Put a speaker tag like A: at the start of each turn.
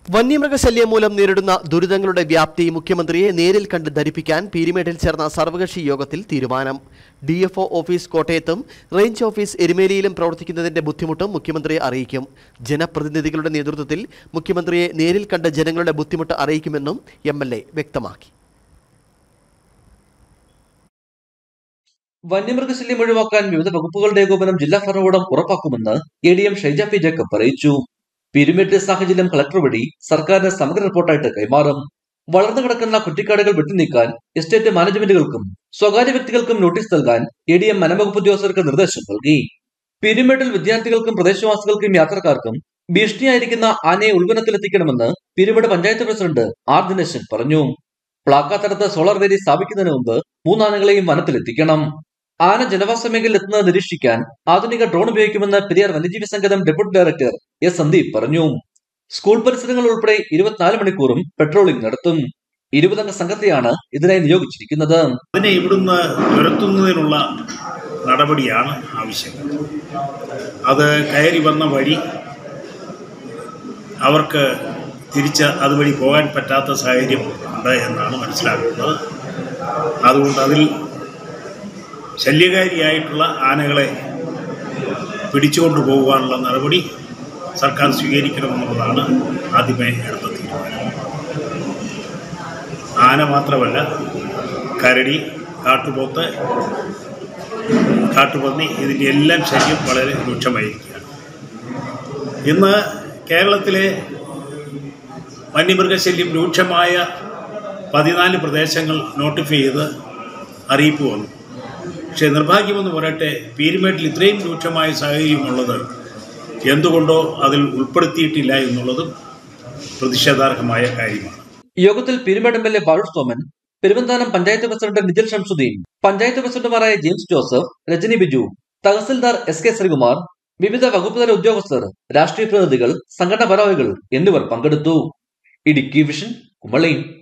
A: വന്യമൃഗശല്യം മൂലം നേരിടുന്ന ദുരിതങ്ങളുടെ വ്യാപ്തി മുഖ്യമന്ത്രിയെ നേരിൽ കണ്ട് ധരിപ്പിക്കാൻ പീരിമേട്ടിൽ ചേർന്ന സർവകക്ഷി യോഗത്തിൽ തീരുമാനം ഡി എഫ് ഓഫീസ് കോട്ടയത്തും റേഞ്ച് ഓഫീസ് എരുമേലിയിലും പ്രവർത്തിക്കുന്നതിന്റെ ബുദ്ധിമുട്ടും മുഖ്യമന്ത്രിയെ അറിയിക്കും ജനപ്രതിനിധികളുടെ നേതൃത്വത്തിൽ മുഖ്യമന്ത്രിയെ നേരിൽ കണ്ട് ജനങ്ങളുടെ ബുദ്ധിമുട്ട് അറിയിക്കുമെന്നും എം എൽ എ വ്യക്തമാക്കി
B: വന്യമൃഗശല്യം ഒഴിവാക്കാൻ വിവിധ വകുപ്പുകളുടെ ഏകോപനം ജില്ലാ ഭരണകൂടം ഉറപ്പാക്കുമെന്ന് A D M Shaija P Jacob അറിയിച്ചു പിരിമേറ്റ് സാഹചര്യം കളക്ടർ വഴി സർക്കാരിന് സമഗ്ര റിപ്പോർട്ടായിട്ട് കൈമാറും വളർന്നു കിടക്കുന്ന കുറ്റിക്കാടുകൾ വെട്ടിനീക്കാൻ എസ്റ്റേറ്റ് മാനേജ്മെന്റുകൾക്കും സ്വകാര്യ വ്യക്തികൾക്കും നോട്ടീസ് നൽകാൻ എ ഡി എം വനംവകുപ്പ് ഉദ്യോഗസ്ഥർക്ക് നിർദ്ദേശം നൽകി പിരിമേട്ടിൽ വിദ്യാർത്ഥികൾക്കും പ്രദേശവാസികൾക്കും യാത്രക്കാർക്കും ഭീഷണിയായിരിക്കുന്ന ആനയെ ഉൾവനത്തിലെത്തിക്കണമെന്ന് പിരിമേട് പഞ്ചായത്ത് പ്രസിഡന്റ് ആർ ദിനേശൻ പറഞ്ഞു പ്ലാക്കാത്തടത്ത് സോളാർ വേലി സ്ഥാപിക്കുന്നതിന് മുമ്പ് മൂന്നാനകളെയും വനത്തിലെത്തിക്കണം ആന ജനവാസ മേഖലയിൽ എത്തുന്നത് നിരീക്ഷിക്കാൻ ആധുനിക ഡ്രോൺ ഉപയോഗിക്കുമെന്ന് പെരിയാർ വന്യജീവി സംഗതം ഡെപ്യൂട്ടി ഡയറക്ടർ എസ് സന്ദീപ് പറഞ്ഞു സ്കൂൾ പരിസരങ്ങൾ ഉൾപ്പെടെ ഇരുപത്തിനാല് മണിക്കൂറും പെട്രോളിംഗ് നടത്തും ഇരുപതംഗ സംഘത്തെയാണ് ഇതിനായി നിയോഗിച്ചിരിക്കുന്നത്
C: അതിനെ ഇവിടുന്ന് തുരത്തുന്നതിനുള്ള നടപടിയാണ് ആവശ്യം അത് കയറി വന്ന വഴി അവർക്ക് തിരിച്ച് അതുവഴി പോകാൻ പറ്റാത്ത സാഹചര്യം ഉണ്ട് എന്നാണ് മനസ്സിലാക്കുന്നത് അതുകൊണ്ട് അതിൽ ശല്യകാരിയായിട്ടുള്ള ആനകളെ പിടിച്ചുകൊണ്ടു പോകുവാനുള്ള നടപടി സർക്കാർ സ്വീകരിക്കണമെന്നുള്ളതാണ് ആദ്യമേ എടുത്ത തീരുമാനം ആന മാത്രമല്ല കരടി കാട്ടുപോത്ത് കാട്ടുപന്നി ഇതിൻ്റെ എല്ലാം ശല്യം വളരെ രൂക്ഷമായിരിക്കുകയാണ് ഇന്ന് കേരളത്തിലെ വന്യമൃഗശല്യം രൂക്ഷമായ പതിനാല് പ്രദേശങ്ങൾ നോട്ടിഫൈ ചെയ്ത് അറിയിപ്പ് വന്നു പക്ഷേ നിർഭാഗ്യമെന്ന് പറയട്ടെ പീരുമേട്ടിൽ ഇത്രയും രൂക്ഷമായ സാഹചര്യമുള്ളത് എന്തുകൊണ്ടോ അതിൽ ഉൾപ്പെടുത്തിയിട്ടില്ല എന്നുള്ളതും പ്രതിഷേധാർഹമായ കാര്യമാണ്
B: യോഗത്തിൽ പിരിമേട് എം എൽ എ ബാറുഷ് സോമൻ പെരുവന്താനം പഞ്ചായത്ത് പ്രസിഡന്റ് നിതിൽ ഷംസുദ്ദീൻ പഞ്ചായത്ത് പ്രസിഡന്റുമാരായ ജെയിംസ് ജോസഫ് രജനി ബിജു തഹസിൽദാർ എസ് കെ ശ്രീകുമാർ വിവിധ വകുപ്പുതല ഉദ്യോഗസ്ഥർ രാഷ്ട്രീയ പ്രതിനിധികൾ സംഘടനാ ഭാരവാഹികൾ എന്നിവർ പങ്കെടുത്തു ഇടുക്കി വിഷൻ കുമളി